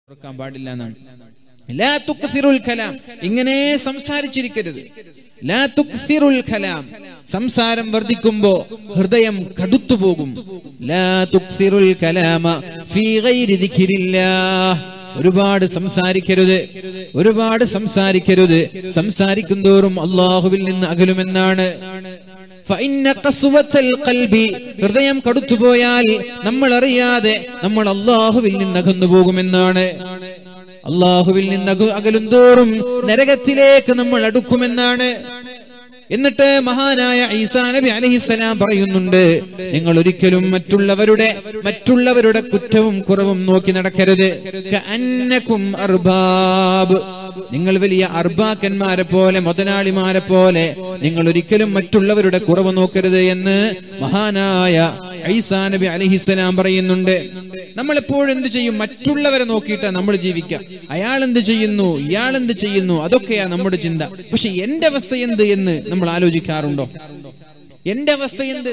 ഓർക്കാൻ പാടില്ല എന്നാണ് ലാ തുക്സിറുൽ കലാം ഇങ്ങനെ സംസാരിച്ചിരിക്കരുത് ലാ തുക്സിറുൽ കലാം സംസാരം വർദ്ധിക്കുമ്പോ ഹൃദയം കടുത്തു പോകും ലാ തുക്സിറുൽ കലാമ ഫീ ഗൈരി ദിക്രില്ലാഹ് ഒരുപാട് സംസാരിക്കരുത് ഒരുപാട് സംസാരിക്കരുത് സംസാരിക്കും തോറും അള്ളാഹുവിൽ നിന്ന് അകലുമെന്നാണ് ഫഇന്ന ഖസ്വത്തൽ ഖൽബി ഹൃദയം കടുത്തുപോയാൽ നമ്മൾ അറിയാതെ നമ്മൾ അള്ളാഹുവിൽ നിന്ന് അകന്നു പോകുമെന്നാണ് അള്ളാഹുവിൽ നിന്ന് അക- അകലും തോറും നരകത്തിലേക്ക് നമ്മൾ അടുക്കുമെന്നാണ് എന്നിട്ട് മഹാനായ ഈസാ നബി അലഹിസലാം പറയുന്നുണ്ട് നിങ്ങൾ ഒരിക്കലും മറ്റുള്ളവരുടെ മറ്റുള്ളവരുടെ കുറ്റവും കുറവും നോക്കി നടക്കരുത് കഅന്നകും അർബാബ് നിങ്ങൾ വലിയ അർബാക്കന്മാരെ പോലെ മുതലാളിമാരെ പോലെ നിങ്ങൾ ഒരിക്കലും മറ്റുള്ളവരുടെ കുറവ് നോക്കരുത് എന്ന് മഹാനായ ഐസാ നബി അലഹിസ്സലാം പറയുന്നുണ്ട് നമ്മൾ എപ്പോഴും എന്ത് ചെയ്യും മറ്റുള്ളവരെ നോക്കിയിട്ടാ നമ്മൾ ജീവിക്കുക അയാൾ എന്ത് ചെയ്യുന്നു ഇയാൾ എന്ത് ചെയ്യുന്നു അതൊക്കെയാ നമ്മുടെ ചിന്ത പക്ഷെ എന്റെ അവസ്ഥ എന്ത് എന്ന് നമ്മൾ ആലോചിക്കാറുണ്ടോ എന്റെ അവസ്ഥ എന്ത്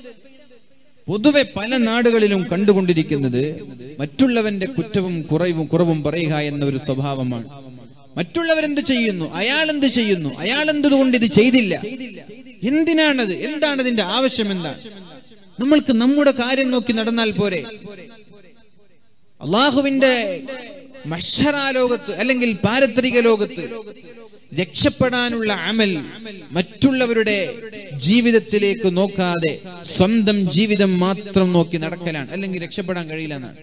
പൊതുവെ പല നാടുകളിലും കണ്ടുകൊണ്ടിരിക്കുന്നത് മറ്റുള്ളവന്റെ കുറ്റവും കുറവും കുറവും പറയുക എന്ന ഒരു സ്വഭാവമാണ് മറ്റുള്ളവരെന്ത് ചെയ്യുന്നു അയാൾ എന്ത് ചെയ്യുന്നു അയാൾ എന്തുകൊണ്ട് ഇത് ചെയ്തില്ല എന്തിനാണത് എന്താണ് ഇതിന്റെ ആവശ്യം എന്താണ് നമ്മൾക്ക് നമ്മുടെ കാര്യം നോക്കി നടന്നാൽ പോരെ അള്ളാഹുവിന്റെ മഷറാലോകത്ത് അല്ലെങ്കിൽ പാരത്രിക ലോകത്ത് രക്ഷപ്പെടാനുള്ള അമൽ മറ്റുള്ളവരുടെ ജീവിതത്തിലേക്ക് നോക്കാതെ സ്വന്തം ജീവിതം മാത്രം നോക്കി നടക്കലാണ് അല്ലെങ്കിൽ രക്ഷപ്പെടാൻ കഴിയില്ല എന്നാണ്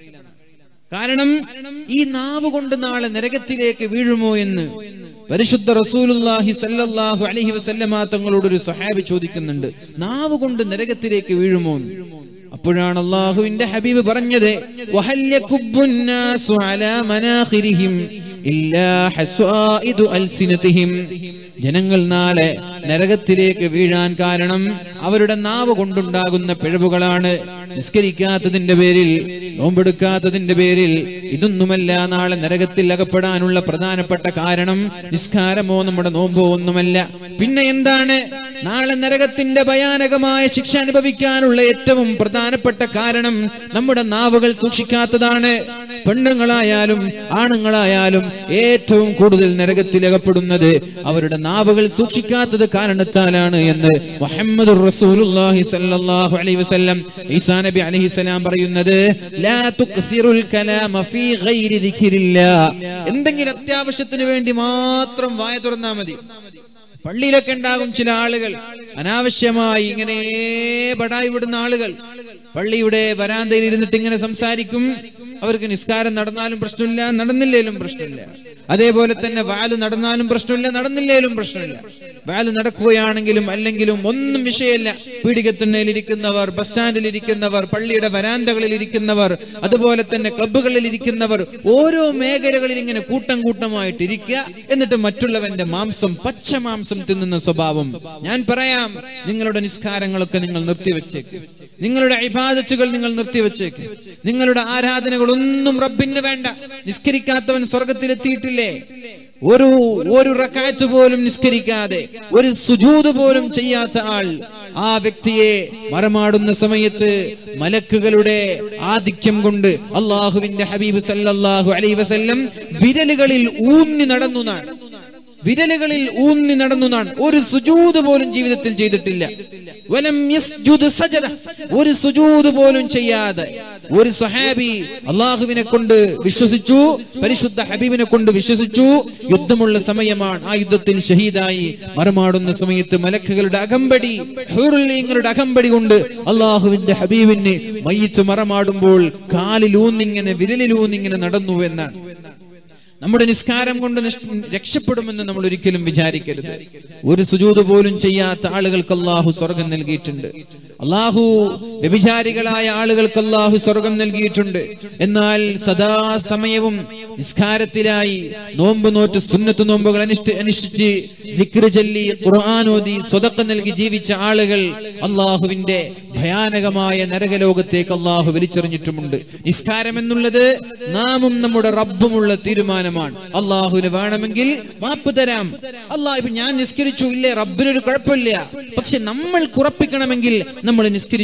കാരണം ഈ നാവ് കൊണ്ട് നാളെ നരകത്തിലേക്ക് വീഴുമോ എന്ന് പരിശുദ്ധ റസൂലുള്ളാഹി സല്ലല്ലാഹു അലൈഹി വസല്ലമ തങ്ങളോട് ഒരു സഹാബി ചോദിക്കുന്നുണ്ട് നാവ് കൊണ്ട് നരകത്തിലേക്ക് വീഴുമോ എന്ന് അപ്പോഴാണ് അള്ളാഹുവിന്റെ ഹബീബ് പറഞ്ഞത് വഹൽ യകുബ്ബുന്നാസു അലാ മനാഖിരിഹിം ഇല്ലാ ഹസ്വായിദു അൽസിനതിഹിം ജനങ്ങൾ നാളെ നരകത്തിലേക്ക് വീഴാൻ കാരണം അവരുടെ നാവ് കൊണ്ടുണ്ടാകുന്ന പിഴവുകളാണ് നിസ്കരിക്കാത്തതിന്റെ പേരിൽ നോമ്പെടുക്കാത്തതിന്റെ പേരിൽ ഇതൊന്നുമല്ല നാളെ നരകത്തിൽ അകപ്പെടാനുള്ള പ്രധാനപ്പെട്ട കാരണം നിസ്കാരമോ നമ്മുടെ നോമ്പോ ഒന്നുമല്ല പിന്നെ എന്താണ് നാളെ നരകത്തിന്റെ ഭയാനകമായ ശിക്ഷ അനുഭവിക്കാനുള്ള ഏറ്റവും പ്രധാനപ്പെട്ട കാരണം നമ്മുടെ നാവുകൾ സൂക്ഷിക്കാത്തതാണ് പെണ്ണുങ്ങളായാലും ആണുങ്ങളായാലും ഏറ്റവും കൂടുതൽ നരകത്തിൽ അകപ്പെടുന്നത് അവരുടെ നാവുകൾ സൂക്ഷിക്കാത്തത് കാരണത്താലാണ് എന്ന് മുഹമ്മദ് റസൂലുള്ളാഹി സ്വല്ലല്ലാഹു അലൈഹി വസല്ലം ഈസാ നബി അലൈഹിസ്സലാം പറയുന്നത് ലാ തുക്സിറുൽ കലാമ ഫീ ഗൈരി ദിക്രില്ലാ എന്തെങ്കിലും അത്യാവശ്യത്തിന് വേണ്ടി മാത്രം വായ തുറന്നാ മതി പള്ളിയിലൊക്കെ ഉണ്ടാകും ചില ആളുകൾ അനാവശ്യമായി ഇങ്ങനെ ബടായി വിടുന്ന ആളുകൾ പള്ളിയുടെ വരാന്തയിൽ ഇരുന്നിട്ട് ഇങ്ങനെ സംസാരിക്കും അവർക്ക് നിസ്കാരം നടന്നാലും പ്രശ്നമില്ല നടന്നില്ലേലും പ്രശ്നമില്ല അതേപോലെ തന്നെ വാല് നടന്നാലും പ്രശ്നമില്ല നടന്നില്ലേലും പ്രശ്നമില്ല വാല് നടക്കുകയാണെങ്കിലും അല്ലെങ്കിലും ഒന്നും വിഷയമല്ല പീഡികത്തിണ്ണയിൽ ഇരിക്കുന്നവർ ബസ് സ്റ്റാൻഡിൽ ഇരിക്കുന്നവർ പള്ളിയുടെ വരാന്തകളിൽ ഇരിക്കുന്നവർ അതുപോലെ തന്നെ ക്ലബ്ബുകളിൽ ഇരിക്കുന്നവർ ഓരോ മേഖലകളിൽ ഇങ്ങനെ കൂട്ടം കൂട്ടമായിട്ട് ഇരിക്കുക എന്നിട്ട് മറ്റുള്ളവന്റെ മാംസം പച്ച മാംസം തിന്നുന്ന സ്വഭാവം ഞാൻ പറയാം നിങ്ങളുടെ നിസ്കാരങ്ങളൊക്കെ നിങ്ങൾ നിർത്തിവെച്ചേക്ക് നിങ്ങളുടെ ഇബാദത്തുകൾ നിങ്ങൾ നിർത്തിവെച്ചേക്ക് നിങ്ങളുടെ ആരാധനകളൊന്നും റബ്ബിന് വേണ്ട നിസ്കരിക്കാത്തവൻ സ്വർഗത്തിലെത്തിയിട്ടില്ലേ ഒരു ഒരു റക്കാറ്റ് പോലും നിസ്കരിക്കാതെ ഒരു സുജൂത് പോലും ചെയ്യാത്ത ആൾ ആ വ്യക്തിയെ മറമാടുന്ന സമയത്ത് മലക്കുകളുടെ ആധിക്യം കൊണ്ട് അള്ളാഹുവിന്റെ ഹബീബ് സല്ലല്ലാഹു അലൈഹി വസല്ലം വിരലുകളിൽ ഊന്നി നടന്നു നാണ് വിരലുകളിൽ ഊന്നി നടന്നു നാണ് ഒരു സുജൂത് പോലും ജീവിതത്തിൽ ചെയ്തിട്ടില്ല വലം യസ്ജുദ് സജദ ഒരു സുജൂത് പോലും ചെയ്യാതെ ഒരു സഹാബി അള്ളാഹുവിനെ കൊണ്ട് വിശ്വസിച്ചു പരിശുദ്ധ ഹബീബിനെ കൊണ്ട് വിശ്വസിച്ചു യുദ്ധമുള്ള സമയമാണ് ആ യുദ്ധത്തിൽ ഷഹീദായി മറമാടുന്ന സമയത്ത് മലക്കുകളുടെ അകമ്പടി ഹൂറുല്ലീങ്ങളുടെ അകമ്പടി കൊണ്ട് അള്ളാഹുവിന്റെ ഹബീബിന് മയ്യത്ത് മറമാടുമ്പോൾ കാലിലൂന്നിങ്ങനെ വിരലിലൂന്നിങ്ങനെ നടന്നു എന്നാണ് നമ്മുടെ നിസ്കാരം കൊണ്ട് നിഷ്- രക്ഷപ്പെടുമെന്ന് നമ്മൾ ഒരിക്കലും വിചാരിക്കരുത് ഒരു സുജൂത് പോലും ചെയ്യാത്ത ആളുകൾക്ക് അള്ളാഹു സ്വർഗം നൽകിയിട്ടുണ്ട് അള്ളാഹു വ്യഭിചാരികളായ ആളുകൾക്ക് അള്ളാഹു സ്വർഗം നൽകിയിട്ടുണ്ട് എന്നാൽ സദാസമയവും നിസ്കാരത്തിലായി നോമ്പ് നോറ്റ് സുന്നത്ത് നോമ്പുകൾ അനുഷ്ഠി അനുഷ്ഠിച്ച് ദിക്റ് ചൊല്ലി ഖുർആാനോദി സ്വതക്ക നൽകി ജീവിച്ച ആളുകൾ അള്ളാഹുവിന്റെ ഭയാനകമായ നരകലോകത്തേക്ക് അള്ളാഹു വലിച്ചെറിഞ്ഞിട്ടുമുണ്ട് നിസ്കാരം എന്നുള്ളത് നാമും നമ്മുടെ റബ്ബുമുള്ള തീരുമാനമാണ് അള്ളാഹുവിന് വേണമെങ്കിൽ മാപ്പ് തരാം അള്ളാഹ് ഇപ്പൊ ഞാൻ നിസ്കരിച്ചു ഇല്ലേ റബ്ബിനൊരു കുഴപ്പമില്ല പക്ഷെ നമ്മൾ കുറപ്പിക്കണമെങ്കിൽ നമ്മൾ നിസ്കരിച്ചേ പറ്റൂ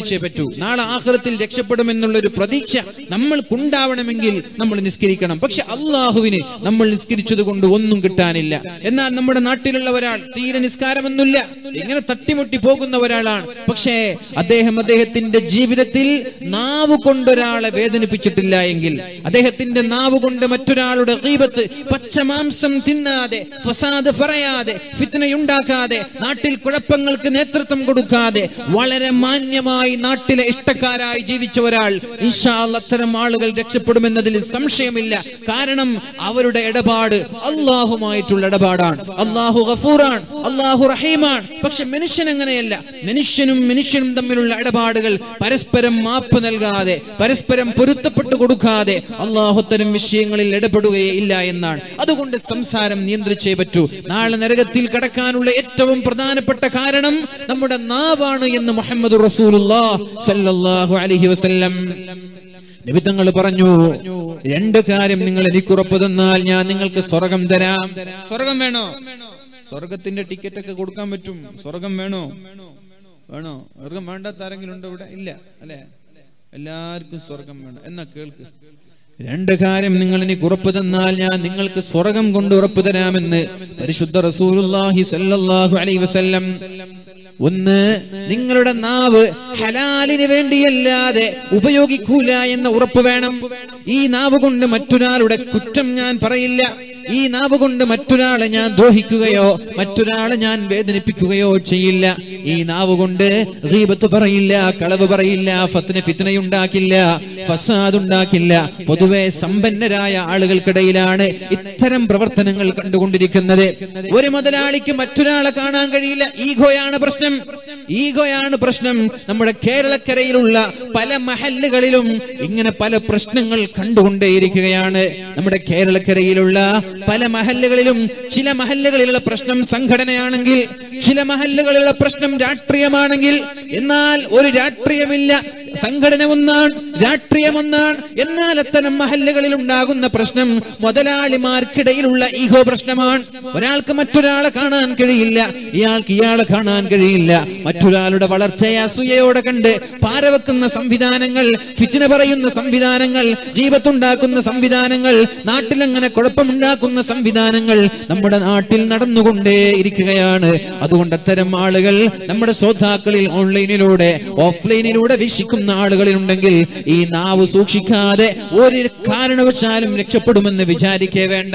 നാളെ ആഹ്റത്തിൽ രക്ഷപ്പെടുമെന്നുള്ള ഒരു പ്രതീക്ഷ നമ്മൾക്കുണ്ടാവണമെങ്കിൽ നമ്മൾ നിസ്കരിക്കണം പക്ഷെ അള്ളാഹുവിന് നമ്മൾ നിസ്കരിച്ചത് കൊണ്ട് ഒന്നും കിട്ടാനില്ല എന്നാൽ നമ്മുടെ നാട്ടിലുള്ള ഒരാൾ തീരെ നിസ്കാരമൊന്നുമില്ല ഇങ്ങനെ തട്ടിമുട്ടി പോകുന്ന ഒരാളാണ് പക്ഷേ അദ്ദേഹം അദ്ദേഹത്തിന്റെ ജീവിതത്തിൽ നാവ് കൊണ്ടൊരാളെ വേദനിപ്പിച്ചിട്ടില്ല എങ്കിൽ അദ്ദേഹത്തിന്റെ നാവ് കൊണ്ട് മറ്റൊരാളുടെ ഗീബത്ത് പച്ചമാംസം തിന്നാതെ ഫസാദ് പറയാതെ ഫിത്നയുണ്ടാക്കാതെ നാട്ടിൽ കുഴപ്പങ്ങൾക്ക് നേതൃത്വം കൊടുക്കാതെ വളരെ മാന്യമായി നാട്ടിലെ ഇഷ്ടക്കാരായി ജീവിച്ച ഒരാൾ ഇൻഷാ അല്ലാ അത്തരം ആളുകൾ രക്ഷപ്പെടുമെന്നതിൽ സംശയമില്ല കാരണം അവരുടെ ഇടപാട് അള്ളാഹുമായിട്ടുള്ള ഇടപാടാണ് അള്ളാഹു ഗഫൂറാണ് അള്ളാഹു റഹീമാണ് പക്ഷെ മനുഷ്യൻ അങ്ങനെയല്ല മനുഷ്യനും മനുഷ്യനും തമ്മിലുള്ള ഇടപാടുകൾ പരസ്പരം മാപ്പ് നൽകാതെ പരസ്പരം പൊരുത്തപ്പെട്ടു കൊടുക്കാതെ അള്ളാഹു തരം വിഷയങ്ങളിൽ ഇടപെടുകയേ ഇല്ല എന്നാണ് അതുകൊണ്ട് സംസാരം നിയന്ത്രിച്ചേ പറ്റൂ നാളെ നരകത്തിൽ കടക്കാനുള്ള ഏറ്റവും പ്രധാനപ്പെട്ട കാരണം നമ്മുടെ നാവാണ് എന്ന് മുഹമ്മദ് റസൂലുള്ളാഹു അലൈഹി വസല്ലം നിബിത്തങ്ങൾ പറഞ്ഞു രണ്ട് കാര്യം നിങ്ങൾ എനിക്ക് ഉറപ്പ് തന്നാൽ ഞാൻ നിങ്ങൾക്ക് സ്വർഗം തരാം സ്വർഗം വേണോ സ്വർഗത്തിന്റെ ടിക്കറ്റ് ഒക്കെ കൊടുക്കാൻ പറ്റും സ്വർഗം വേണോ വേണോ സ്വർഗം വേണ്ടാത്ത ആരെങ്കിലും ഉണ്ടോ ഇവിടെ ഇല്ല അല്ലെ എല്ലാവർക്കും സ്വർഗം വേണം എന്നാ കേൾക്ക് രണ്ട് കാര്യം നിങ്ങൾ എനിക്ക് ഉറപ്പ് തന്നാൽ ഞാൻ നിങ്ങൾക്ക് സ്വർഗം കൊണ്ട് ഉറപ്പ് തരാമെന്ന് പരിശുദ്ധ റസൂലുള്ളാഹി സല്ലല്ലാഹു അലൈഹി വസല്ലം ഒന്ന് നിങ്ങളുടെ നാവ് ഹലാലിന് വേണ്ടിയല്ലാതെ ഉപയോഗിക്കൂല എന്ന ഉറപ്പ് വേണം ഈ നാവ് കൊണ്ട് മറ്റൊരാളുടെ കുറ്റം ഞാൻ പറയില്ല ഈ നാവ് കൊണ്ട് മറ്റൊരാളെ ഞാൻ ദ്രോഹിക്കുകയോ മറ്റൊരാളെ ഞാൻ വേദനിപ്പിക്കുകയോ ചെയ്യില്ല ഈ നാവ് കൊണ്ട് ഗീബത്ത് പറയില്ല കളവ് പറയില്ല ഫത്തിന് ഫിത്തനയുണ്ടാക്കില്ല ഫസാദ് ഉണ്ടാക്കില്ല പൊതുവെ സമ്പന്നരായ ആളുകൾക്കിടയിലാണ് ഇത്തരം പ്രവർത്തനങ്ങൾ കണ്ടുകൊണ്ടിരിക്കുന്നത് ഒരു മുതലാളിക്ക് മറ്റൊരാളെ കാണാൻ കഴിയില്ല ഈഗോയാണ് പ്രശ്നം ഈഗോയാണ് പ്രശ്നം നമ്മുടെ കേരളക്കരയിലുള്ള പല മഹല്ലുകളിലും ഇങ്ങനെ പല പ്രശ്നങ്ങൾ കണ്ടുകൊണ്ടേയിരിക്കുകയാണ് നമ്മുടെ കേരളക്കരയിലുള്ള പല മഹല്ലുകളിലും ചില മഹല്ലുകളിലുള്ള പ്രശ്നം സംഘടനയാണെങ്കിൽ ചില മഹല്ലുകളിലുള്ള പ്രശ്നം രാഷ്ട്രീയമാണെങ്കിൽ എന്നാൽ ഒരു രാഷ്ട്രീയമില്ല സംഘടന ഒന്നാണ് രാഷ്ട്രീയം ഒന്നാണ് എന്നാൽ അത്തരം മഹല്ലുകളിൽ ഉണ്ടാകുന്ന പ്രശ്നം മുതലാളിമാർക്കിടയിലുള്ള ഈഗോ പ്രശ്നമാണ് ഒരാൾക്ക് മറ്റൊരാളെ കാണാൻ കഴിയില്ല ഇയാൾക്ക് ഇയാളെ കാണാൻ കഴിയില്ല മറ്റൊരാളുടെ വളർച്ചയെ അസൂയയോടെ കണ്ട് പാരവെക്കുന്ന സംവിധാനങ്ങൾ ഫിറ്റിന പറയുന്ന സംവിധാനങ്ങൾ ജീവത്തുണ്ടാക്കുന്ന സംവിധാനങ്ങൾ നാട്ടിലങ്ങനെ കുഴപ്പമുണ്ടാക്കുന്ന സംവിധാനങ്ങൾ നമ്മുടെ നാട്ടിൽ നടന്നുകൊണ്ടേ ഇരിക്കുകയാണ് അതുകൊണ്ട് അത്തരം ആളുകൾ നമ്മുടെ ശ്രോതാക്കളിൽ ഓൺലൈനിലൂടെ ഓഫ്ലൈനിലൂടെ വീക്ഷിക്കുന്ന ആളുകളിലുണ്ടെങ്കിൽ ഈ നാവ് സൂക്ഷിക്കാതെ ഒരു കാരണവശാലും രക്ഷപ്പെടുമെന്ന് വിചാരിക്കേ വേണ്ട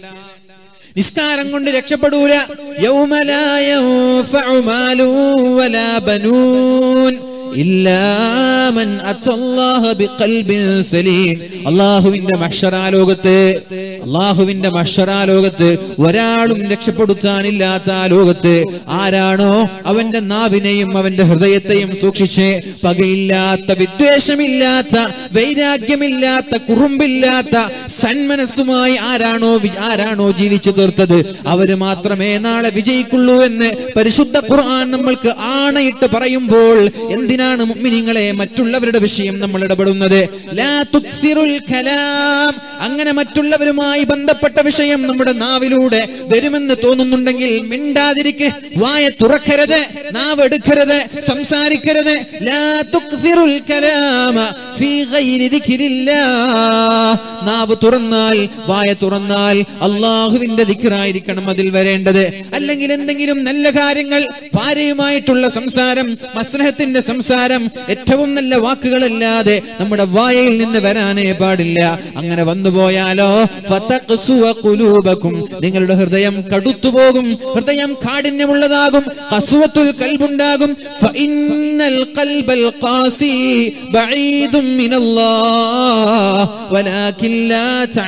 നിസ്കാരം കൊണ്ട് രക്ഷപ്പെടൂല യൗമലാ യൻഫഉ മാലു വലാ ബനൂൻ ഇല്ലാ മൻ അത്തല്ലാഹ ബിഖൽബിൻ സലീം അല്ലാഹുവിന്റെ മഹ്ശറാലോകത്ത് അള്ളാഹുവിന്റെ മഷറാലോകത്ത് ഒരാളും രക്ഷപ്പെടുത്താനില്ലാത്ത ആ ലോകത്ത് ആരാണോ അവന്റെ നാവിനെയും അവന്റെ ഹൃദയത്തെയും സൂക്ഷിച്ച് പകയില്ലാത്ത വിദ്വേഷമില്ലാത്ത വൈരാഗ്യമില്ലാത്ത കുറുമ്പില്ലാത്ത സന്മനസ്സുമായി ആരാണോ വി- ആരാണോ ജീവിച്ചു തീർത്തത് അവര് മാത്രമേ നാളെ വിജയിക്കുള്ളൂ എന്ന് പരിശുദ്ധ ഖുർആൻ നമ്മൾക്ക് ആണയിട്ട് പറയുമ്പോൾ എന്തിനാണ് മുഅ്മിനീങ്ങളെ മറ്റുള്ളവരുടെ വിഷയം നമ്മൾ ഇടപെടുന്നത് ലാ തുക്സിറുൽ കലാം അങ്ങനെ മറ്റുള്ളവരുമായി ബന്ധപ്പെട്ട വിഷയം നമ്മുടെ നാവിലൂടെ വരുമെന്ന് തോന്നുന്നുണ്ടെങ്കിൽ മിണ്ടാതിരിക്ക് വായ തുറക്കരുത് നാവ് എടുക്കരുത് സംസാരിക്കരുത് ലാ തുക്സിറുൽ കലാമ ഫീ ഗൈരി ദിക്രില്ലാഹ് നാവ് തുറന്നാൽ വായ തുറന്നാൽ അള്ളാഹുവിന്റെ ദിക്റായിരിക്കണം അതിൽ വരേണ്ടത് അല്ലെങ്കിൽ എന്തെങ്കിലും നല്ല കാര്യങ്ങൾ ഭാര്യയുമായിട്ടുള്ള സംസാരം മസ്നഹത്തിന്റെ സംസാരം ഏറ്റവും നല്ല വാക്കുകളല്ലാതെ നമ്മുടെ വായയിൽ നിന്ന് വരാനേ പാടില്ല അങ്ങനെ വന്നുപോയാലോ ഫതഖ്സുവ ഖുലൂബക്കും നിങ്ങളുടെ ഹൃദയം കടുത്തുപോകും ഹൃദയം കാഠിന്യമുള്ളതാകും ഖസ്വത്തുൽ കൽബുണ്ടാകും ഫഇന്നൽ ഖൽബൽ ഖാസി ബഈദും മിനല്ലാഹ് വലാകിൻ ലാ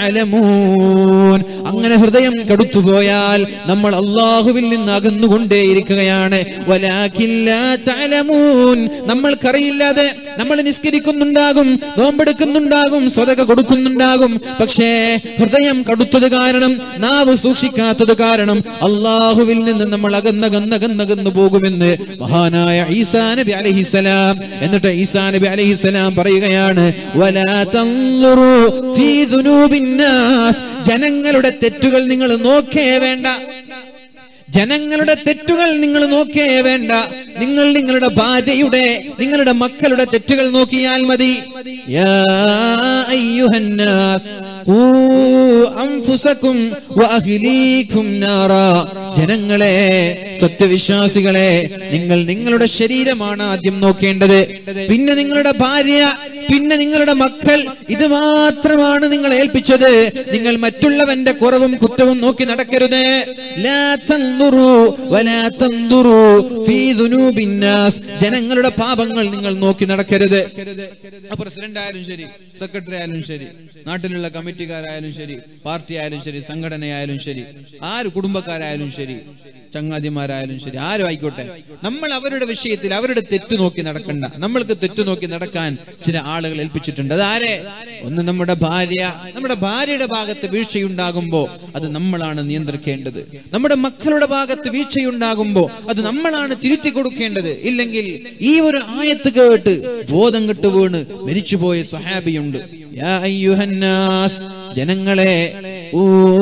തഅലമൂൻ അങ്ങനെ ഹൃദയം കടുത്തുപോയാൽ നമ്മൾ അള്ളാഹുവിൽ നിന്ന് അകന്നുകൊണ്ടേയിരിക്കുകയാണ് വലാകിൻ ലാ തഅലമൂൻ നമ്മൾക്കറിയില്ലാതെ നമ്മൾ നിസ്കരിക്കുന്നുണ്ടാകും നോമ്പെടുക്കുന്നുണ്ടാകും സ്വതക കൊടുക്കുന്നുണ്ടാകും പക്ഷേ ഹൃദയം കടുത്തത് കാരണം നാവ് സൂക്ഷിക്കാത്തത് കാരണം അള്ളാഹുവിൽ നിന്ന് നമ്മൾ അകന്നകന്നകന്നകന്നു പോകുമെന്ന് മഹാനായ ഈസാ നബി അലൈഹിസലാം എന്നിട്ട് ഈസാ നബി അലൈഹിസലാം പറയുകയാണ് വലാ തൻളുറു ഫീ ദുനൂബിന്നാസ് ജനങ്ങളുടെ തെറ്റുകൾ നിങ്ങൾ നോക്കേ വേണ്ട ജനങ്ങളുടെ തെറ്റുകൾ നിങ്ങൾ നോക്കേ വേണ്ട നിങ്ങൾ നിങ്ങളുടെ ഭാര്യയുടെ നിങ്ങളുടെ മക്കളുടെ തെറ്റുകൾ നോക്കിയാൽ മതി യാ അയ്യുഹന്നാസ് ഖൂ അൻഫുസകും വഅഹ്ലീകും നാറാ ജനങ്ങളെ സത്യവിശ്വാസികളെ നിങ്ങൾ നിങ്ങളുടെ ശരീരമാണ് ആദ്യം നോക്കേണ്ടത് പിന്നെ നിങ്ങളുടെ ഭാര്യ പിന്നെ നിങ്ങളുടെ മക്കൾ ഇത് മാത്രമാണ് നിങ്ങൾ ഏൽപ്പിച്ചത് നിങ്ങൾ മറ്റുള്ളവന്റെ കുറവും കുറ്റവും നോക്കി നടക്കരുത് ലാ തൻദുറു വലാ തൻദുറു ഫീ ദുനൂബിന്നാസ് ജനങ്ങളുടെ പാപങ്ങൾ നിങ്ങൾ നോക്കി നടക്കരുത് പ്രസിഡന്റ് ആയാലും ശരി സെക്രട്ടറി ആയാലും ശരി നാട്ടിലുള്ള കമ്മിറ്റിക്കാരായാലും ശരി പാർട്ടി ആയാലും ശരി സംഘടനയായാലും ശരി ആര് കുടുംബക്കാരായാലും ശരി ചങ്ങാതിമാരായാലും ശരി ആരും ആയിക്കോട്ടെ നമ്മൾ അവരുടെ വിഷയത്തിൽ അവരുടെ തെറ്റ് നോക്കി നടക്കണ്ട നമ്മൾക്ക് തെറ്റ് നോക്കി നടക്കാൻ ചില ആളുകൾ ഏൽപ്പിച്ചിട്ടുണ്ട് അതാരെ ഒന്ന് നമ്മുടെ ഭാര്യ നമ്മുടെ ഭാര്യയുടെ ഭാഗത്ത് വീഴ്ചയുണ്ടാകുമ്പോ അത് നമ്മളാണ് നിയന്ത്രിക്കേണ്ടത് നമ്മുടെ മക്കളുടെ ഭാഗത്ത് വീഴ്ചയുണ്ടാകുമ്പോ അത് നമ്മളാണ് തിരുത്തി കൊടുക്കേണ്ടത് ഇല്ലെങ്കിൽ ഈ ഒരു ആയത്ത് കേട്ട് ബോധം കെട്ട് വീണ് മരിച്ചുപോയ സ്വഹാബിയുണ്ട് യാ അയ്യുഹന്നാസ് ജനങ്ങളെ ഊ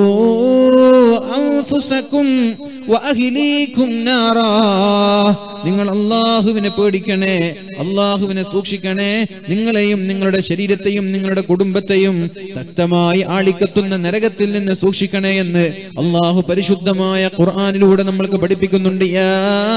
അൻഫുസകും വഅഹ്ലീകും നാറാ നിങ്ങൾ അള്ളാഹുവിനെ പേടിക്കണേ അള്ളാഹുവിനെ സൂക്ഷിക്കണേ നിങ്ങളെയും നിങ്ങളുടെ ശരീരത്തെയും നിങ്ങളുടെ കുടുംബത്തെയും ശക്തമായി ആളിക്കത്തുന്ന നരകത്തിൽ നിന്ന് സൂക്ഷിക്കണേ എന്ന് അള്ളാഹു പരിശുദ്ധമായ ഖുർആനിലൂടെ നമ്മൾക്ക് പഠിപ്പിക്കുന്നുണ്ട് യാ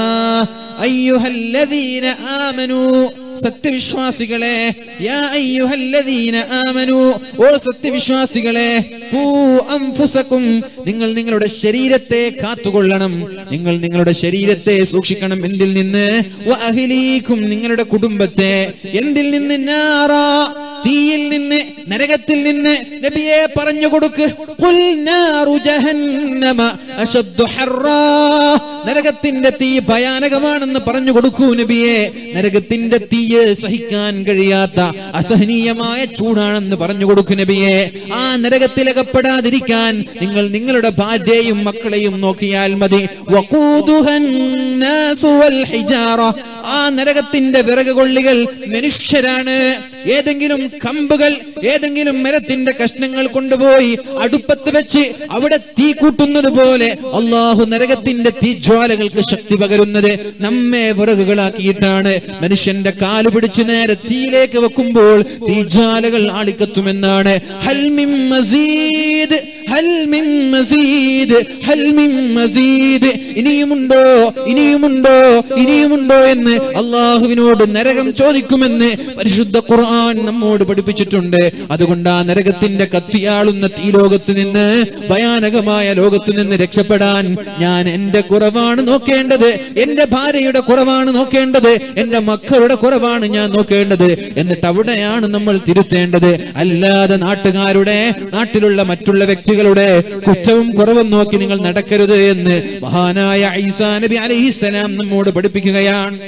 അയ്യുഹല്ലദീന ആമനു സത്യവിശ്വാസികളെ യാ അയ്യുഹല്ലദീന ആമനു ഓ സത്യവിശ്വാസികളെ ഖൂ അൻഫുസകും നിങ്ങൾ നിങ്ങളുടെ ശരീരത്തെ കാത്തുകൊള്ളണം നിങ്ങൾ നിങ്ങളുടെ ശരീരത്തെ സൂക്ഷിക്കണം എന്തിൽ നിന്ന് വഅഹ്ലീകും നിങ്ങളുടെ കുടുംബത്തെ എന്തിൽ നിന്ന് നാറാ തീയിൽ നിന്ന് നരകത്തിൽ നിന്ന് നബിയെ പറഞ്ഞു കൊടുക്ക് ഖുൽ നാറു ജഹന്നമ അശദ്ദു ഹർറാ നരകത്തിന്റെ തീ ഭയാനകമാണെന്ന് പറഞ്ഞു കൊടുക്കൂ നബിയെ നരകത്തിന്റെ തീയ് സഹിക്കാൻ കഴിയാത്ത അസഹനീയമായ ചൂടാണെന്ന് പറഞ്ഞു കൊടുക്കൂ നബിയെ ആ നരകത്തിലകപ്പെടാതിരിക്കാൻ നിങ്ങൾ നിങ്ങളുടെ ഭാര്യയും മക്കളെയും നോക്കിയാൽ മതി വഖൂദുഹൻ നാസു വൽ ഹിജാറ ആ നരകത്തിന്റെ വിറക് കൊള്ളികൾ മനുഷ്യരാണ് ഏതെങ്കിലും കമ്പുകൾ ഏതെങ്കിലും മരത്തിന്റെ കഷ്ണങ്ങൾ കൊണ്ടുപോയി അടുപ്പത്ത് വെച്ച് അവിടെ തീ കൂട്ടുന്നത് പോലെ അള്ളാഹു നരകത്തിന്റെ തീജ്വാലകൾക്ക് ശക്തി പകരുന്നത് നമ്മെ വിറകുകളാക്കിയിട്ടാണ് മനുഷ്യന്റെ കാല് പിടിച്ച് നേരെ തീയിലേക്ക് വെക്കുമ്പോൾ തീജ്വാലകൾ ആളിക്കത്തുമെന്നാണ് ഹൽമിൻ മസീദ് ഹൽമിൻ മസീദ് ഹൽമിൻ മസീദ് ഇനിയുമുണ്ടോ ഇനിയുമുണ്ടോ ഇനിയുമുണ്ടോ എന്ന് അള്ളാഹുവിനോട് നരകം ചോദിക്കുമെന്ന് പരിശുദ്ധ ഖുർആൻ നമ്മോട് പഠിപ്പിച്ചിട്ടുണ്ട് അതുകൊണ്ട് ആ നരകത്തിന്റെ കത്തിയാളുന്ന തീ ലോകത്ത് നിന്ന് ഭയാനകമായ ലോകത്ത് നിന്ന് രക്ഷപ്പെടാൻ ഞാൻ എന്റെ കുറവാണ് നോക്കേണ്ടത് എന്റെ ഭാര്യയുടെ കുറവാണ് നോക്കേണ്ടത് എന്റെ മക്കളുടെ കുറവാണ് ഞാൻ നോക്കേണ്ടത് എന്നിട്ട് അവിടെയാണ് നമ്മൾ തിരുത്തേണ്ടത് അല്ലാതെ നാട്ടുകാരുടെ നാട്ടിലുള്ള മറ്റുള്ള വ്യക്തികളുടെ കുറ്റവും കുറവും നോക്കി നിങ്ങൾ നടക്കരുത് എന്ന് മഹാനായ ഐസാ നബി അലൈഹിസ്സലാം നമ്മോട് പഠിപ്പിക്കുകയാണ്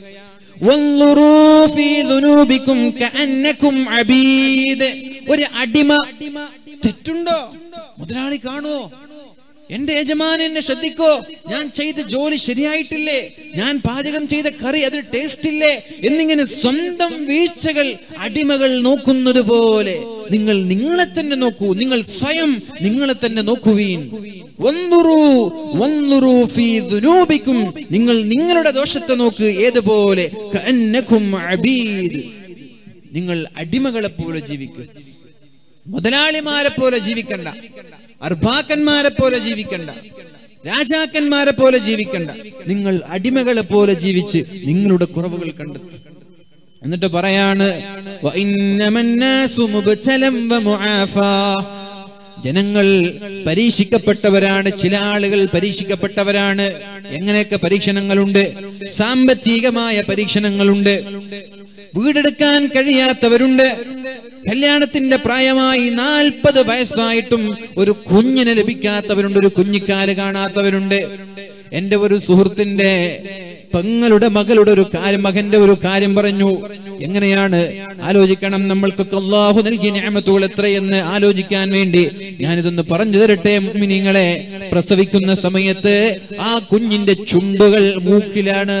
وانظروا في ذنوبكم كأنكم عبيد ഒരു അടിമ തെറ്റുണ്ടോ മുതലാളി കാണുവോ എന്റെ യജമാൻ എന്നെ ശ്രദ്ധിക്കോ ഞാൻ ചെയ്ത ജോലി ശരിയായിട്ടില്ലേ ഞാൻ പാചകം ചെയ്ത കറി അതിന് ടേസ്റ്റ് ഇല്ലേ എന്നിങ്ങനെ സ്വന്തം വീഴ്ചകൾ അടിമകൾ നോക്കുന്നത് പോലെ നിങ്ങൾ നിങ്ങളെ തന്നെ നോക്കൂ നിങ്ങൾ സ്വയം നിങ്ങളെ തന്നെ നോക്കുവീൻ വന്നുറു വന്നുറു ഫീ ദുനൂബിക്കും നിങ്ങൾ നിങ്ങളുടെ ദോഷത്തെ നോക്ക് ഏതുപോലെ കഅന്നകും അബീദ് നിങ്ങൾ അടിമകളെ പോലെ ജീവിക്കും മുതലാളിമാരെ പോലെ ജീവിക്കണ്ട അർഭാക്കന്മാരെ പോലെ ജീവിക്കണ്ട രാജാക്കന്മാരെ പോലെ ജീവിക്കണ്ട നിങ്ങൾ അടിമകളെ പോലെ ജീവിച്ച് നിങ്ങളുടെ കുറവുകൾ കണ്ടെത്തും എന്നിട്ട് പറയാണ് "വഇന്നമന്നാസു മുബ്തലം വമുആഫാ." ജനങ്ങൾ പരീക്ഷിക്കപ്പെട്ടവരാണ് ചില ആളുകൾ പരീക്ഷിക്കപ്പെട്ടവരാണ് എങ്ങനെയൊക്കെ പരീക്ഷണങ്ങളുണ്ട് സാമ്പത്തികമായ പരീക്ഷണങ്ങളുണ്ട് വീടെടുക്കാൻ കഴിയാത്തവരുണ്ട് കല്യാണത്തിന്റെ പ്രായമായി നാൽപ്പത് വയസ്സായിട്ടും ഒരു കുഞ്ഞിനെ ലഭിക്കാത്തവരുണ്ട് ഒരു കുഞ്ഞിക്കാല് കാണാത്തവരുണ്ട് എന്റെ ഒരു സുഹൃത്തിന്റെ പെങ്ങളുടെ മകളുടെ ഒരു കാര്യം മകന്റെ ഒരു കാര്യം പറഞ്ഞു എങ്ങനെയാണ് ആലോചിക്കണം നമ്മൾക്കൊക്കെ അള്ളാഹു നൽകിയ ഞാമത്തുകൾ എത്രയെന്ന് ആലോചിക്കാൻ വേണ്ടി ഞാനിതൊന്ന് പറഞ്ഞു തരട്ടെ മിനിങ്ങളെ പ്രസവിക്കുന്ന സമയത്ത് ആ കുഞ്ഞിന്റെ ചുണ്ടുകൾ മൂക്കിലാണ്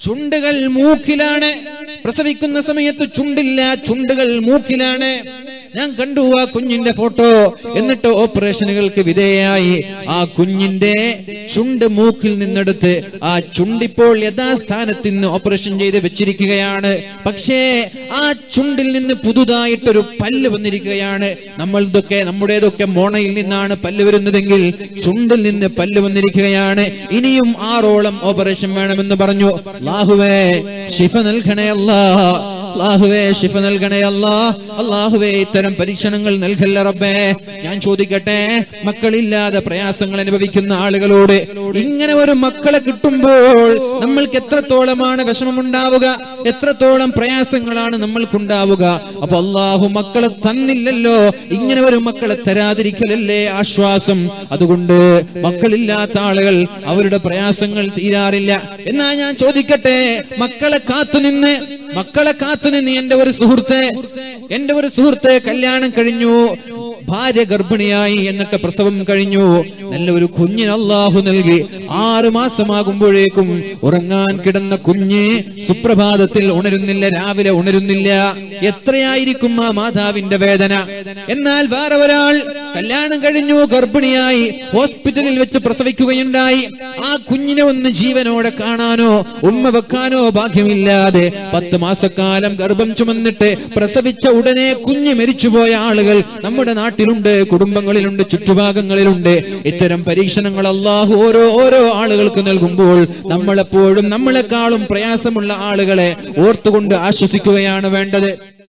ചുണ്ടുകൾ മൂക്കിലാണ് പ്രസവിക്കുന്ന സമയത്ത് ചുണ്ടില്ല ചുണ്ടുകൾ മൂക്കിലാണ് ഞാൻ കണ്ടു ആ കുഞ്ഞിന്റെ ഫോട്ടോ എന്നിട്ട് ഓപ്പറേഷനുകൾക്ക് വിധേയായി ആ കുഞ്ഞിന്റെ ചുണ്ട് മൂക്കിൽ നിന്നെടുത്ത് ആ ചുണ്ടിപ്പോൾ യഥാസ്ഥാനത്ത് നിന്ന് ഓപ്പറേഷൻ ചെയ്ത് വെച്ചിരിക്കുകയാണ് പക്ഷേ ആ ചുണ്ടിൽ നിന്ന് പുതുതായിട്ടൊരു പല്ല് വന്നിരിക്കുകയാണ് നമ്മളിതൊക്കെ നമ്മുടേതൊക്കെ മോണയിൽ നിന്നാണ് പല്ല് വരുന്നതെങ്കിൽ ചുണ്ടിൽ നിന്ന് പല്ല് വന്നിരിക്കുകയാണ് ഇനിയും ആറോളം ഓപ്പറേഷൻ വേണമെന്ന് പറഞ്ഞു ലാഹുവേ ശിഫ നൽകണേ അല്ലാ അള്ളാഹുവേ ശിഫ നൽകണേ അല്ലാ അള്ളാഹുവേ ഇത്തരം പരീക്ഷണങ്ങൾ നൽകല്ല റബ്ബേ ഞാൻ ചോദിക്കട്ടെ മക്കളില്ലാതെ പ്രയാസങ്ങൾ അനുഭവിക്കുന്ന ആളുകളോട് ഇങ്ങനെ ഒരു മക്കളെ കിട്ടുമ്പോൾ നമ്മൾക്ക് എത്രത്തോളമാണ് വിഷമമുണ്ടാവുക എത്രത്തോളം പ്രയാസങ്ങളാണ് നമ്മൾക്കുണ്ടാവുക അപ്പൊ അള്ളാഹു മക്കളെ തന്നില്ലല്ലോ ഇങ്ങനെ ഒരു മക്കളെ തരാതിരിക്കലല്ലേ ആശ്വാസം അതുകൊണ്ട് മക്കളില്ലാത്ത ആളുകൾ അവരുടെ പ്രയാസങ്ങൾ തീരാറില്ല എന്നാ ഞാൻ ചോദിക്കട്ടെ മക്കളെ കാത്തുനിന്ന് മക്കളെ കാത്തുനിന്ന് എന്റെ ഒരു സുഹൃത്ത് എന്റെ ഒരു സുഹൃത്ത് കല്യാണം കഴിഞ്ഞു ഭാര്യ ഗർഭിണിയായി എന്നിട്ട് പ്രസവം കഴിഞ്ഞു നല്ല ഒരു കുഞ്ഞിന് അള്ളാഹു നൽകി ആറ് മാസമാകുമ്പോഴേക്കും ഉറങ്ങാൻ കിടന്ന കുഞ്ഞ് സുപ്രഭാതത്തിൽ ഉണരുന്നില്ല രാവിലെ ഉണരുന്നില്ല എത്രയായിരിക്കും ആ മാതാവിന്റെ വേദന എന്നാൽ വേറെ ഒരാൾ കല്യാണം കഴിഞ്ഞു ഗർഭിണിയായി ഹോസ്പിറ്റലിൽ വെച്ച് പ്രസവിക്കുകയുണ്ടായി ആ കുഞ്ഞിനെ ഒന്ന് ജീവനോടെ കാണാനോ ഉമ്മ വെക്കാനോ ഭാഗ്യമില്ലാതെ പത്ത് മാസക്കാലം ഗർഭം ചുമന്നിട്ട് പ്രസവിച്ച ഉടനെ കുഞ്ഞ് മരിച്ചുപോയ ആളുകൾ നമ്മുടെ നാട്ടിലുണ്ട് കുടുംബങ്ങളിലുണ്ട് ചുറ്റുഭാഗങ്ങളിലുണ്ട് ഇത്തരം പരീക്ഷണങ്ങൾ അള്ളാഹു ഓരോ ഓരോ ആളുകൾക്ക് നൽകുമ്പോൾ നമ്മളെപ്പോഴും നമ്മളെക്കാളും പ്രയാസമുള്ള ആളുകളെ ഓർത്തുകൊണ്ട് ആശ്വസിക്കുകയാണ് വേണ്ടത്